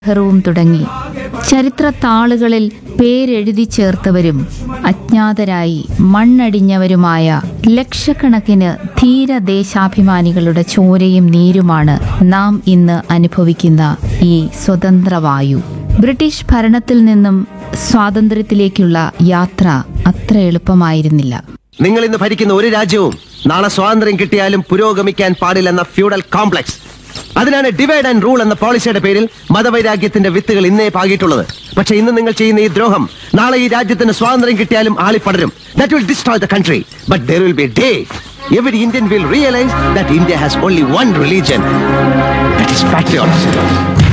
നെഹ്റുവും തുടങ്ങി ചരിത്ര താളുകളിൽ പേരെഴുതി ചേർത്തവരും അജ്ഞാതരായി മണ്ണടിഞ്ഞവരുമായ ലക്ഷക്കണക്കിന് ധീരദേശാഭിമാനികളുടെ ചോരയും നീരുമാണ് നാം ഇന്ന് അനുഭവിക്കുന്ന ഈ സ്വതന്ത്രവായു ബ്രിട്ടീഷ് ഭരണത്തിൽ നിന്നും സ്വാതന്ത്ര്യത്തിലേക്കുള്ള യാത്ര അത്ര എളുപ്പമായിരുന്നില്ല നിങ്ങൾ ഇന്ന് ഭരിക്കുന്ന ഒരു രാജ്യവും നാളെ സ്വാതന്ത്ര്യം കിട്ടിയാലും പുരോഗമിക്കാൻ പാടില്ലെന്ന ഫ്യൂഡൽ കോംപ്ലക്സ് അതിനാണ് ഡിവൈഡ് ആൻഡ് റൂൾ എന്ന പോളിസിയുടെ പേരിൽ മതവൈരാഗ്യത്തിന്റെ വിത്തുകൾ ഇന്നേ പാകിയിട്ടുള്ളത് പക്ഷെ ഇന്ന് നിങ്ങൾ ചെയ്യുന്ന ഈ ദ്രോഹം നാളെ ഈ രാജ്യത്തിന് സ്വാതന്ത്ര്യം കിട്ടിയാലും ആളിപ്പടരും that will destroy the country but there will be day every Indian will realise that India has only one religion that is patriotism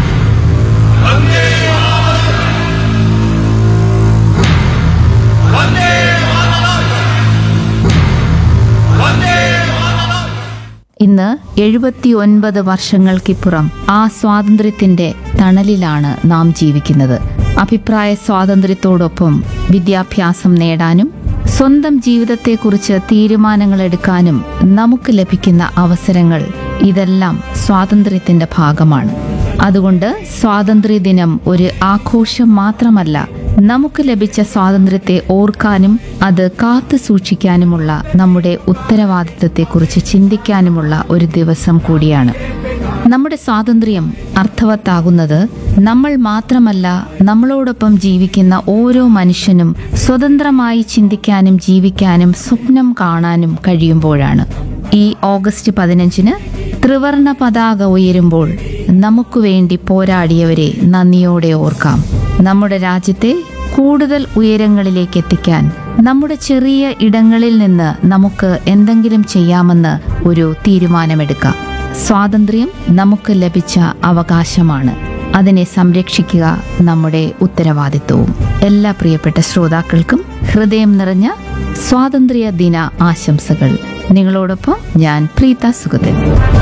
ഇന്ന് എഴുപത്തി ഒൻപത് വർഷങ്ങൾക്കിപ്പുറം ആ സ്വാതന്ത്ര്യത്തിന്റെ തണലിലാണ് നാം ജീവിക്കുന്നത് അഭിപ്രായ സ്വാതന്ത്ര്യത്തോടൊപ്പം വിദ്യാഭ്യാസം നേടാനും സ്വന്തം ജീവിതത്തെക്കുറിച്ച് തീരുമാനങ്ങൾ എടുക്കാനും നമുക്ക് ലഭിക്കുന്ന അവസരങ്ങൾ ഇതെല്ലാം സ്വാതന്ത്ര്യത്തിന്റെ ഭാഗമാണ് അതുകൊണ്ട് സ്വാതന്ത്ര്യദിനം ഒരു ആഘോഷം മാത്രമല്ല നമുക്ക് ലഭിച്ച സ്വാതന്ത്ര്യത്തെ ഓർക്കാനും അത് കാത്തു സൂക്ഷിക്കാനുമുള്ള നമ്മുടെ ഉത്തരവാദിത്തത്തെക്കുറിച്ച് ചിന്തിക്കാനുമുള്ള ഒരു ദിവസം കൂടിയാണ് നമ്മുടെ സ്വാതന്ത്ര്യം അർത്ഥവത്താകുന്നത് നമ്മൾ മാത്രമല്ല നമ്മളോടൊപ്പം ജീവിക്കുന്ന ഓരോ മനുഷ്യനും സ്വതന്ത്രമായി ചിന്തിക്കാനും ജീവിക്കാനും സ്വപ്നം കാണാനും കഴിയുമ്പോഴാണ് ഈ ഓഗസ്റ്റ് പതിനഞ്ചിന് ത്രിവർണ പതാക ഉയരുമ്പോൾ നമുക്ക് വേണ്ടി പോരാടിയവരെ നന്ദിയോടെ ഓർക്കാം നമ്മുടെ രാജ്യത്തെ കൂടുതൽ ഉയരങ്ങളിലേക്ക് എത്തിക്കാൻ നമ്മുടെ ചെറിയ ഇടങ്ങളിൽ നിന്ന് നമുക്ക് എന്തെങ്കിലും ചെയ്യാമെന്ന് ഒരു തീരുമാനമെടുക്കാം സ്വാതന്ത്ര്യം നമുക്ക് ലഭിച്ച അവകാശമാണ് അതിനെ സംരക്ഷിക്കുക നമ്മുടെ ഉത്തരവാദിത്വവും എല്ലാ പ്രിയപ്പെട്ട ശ്രോതാക്കൾക്കും ഹൃദയം നിറഞ്ഞ സ്വാതന്ത്ര്യ ദിന ആശംസകൾ നിങ്ങളോടൊപ്പം ഞാൻ പ്രീത സുഗതൻ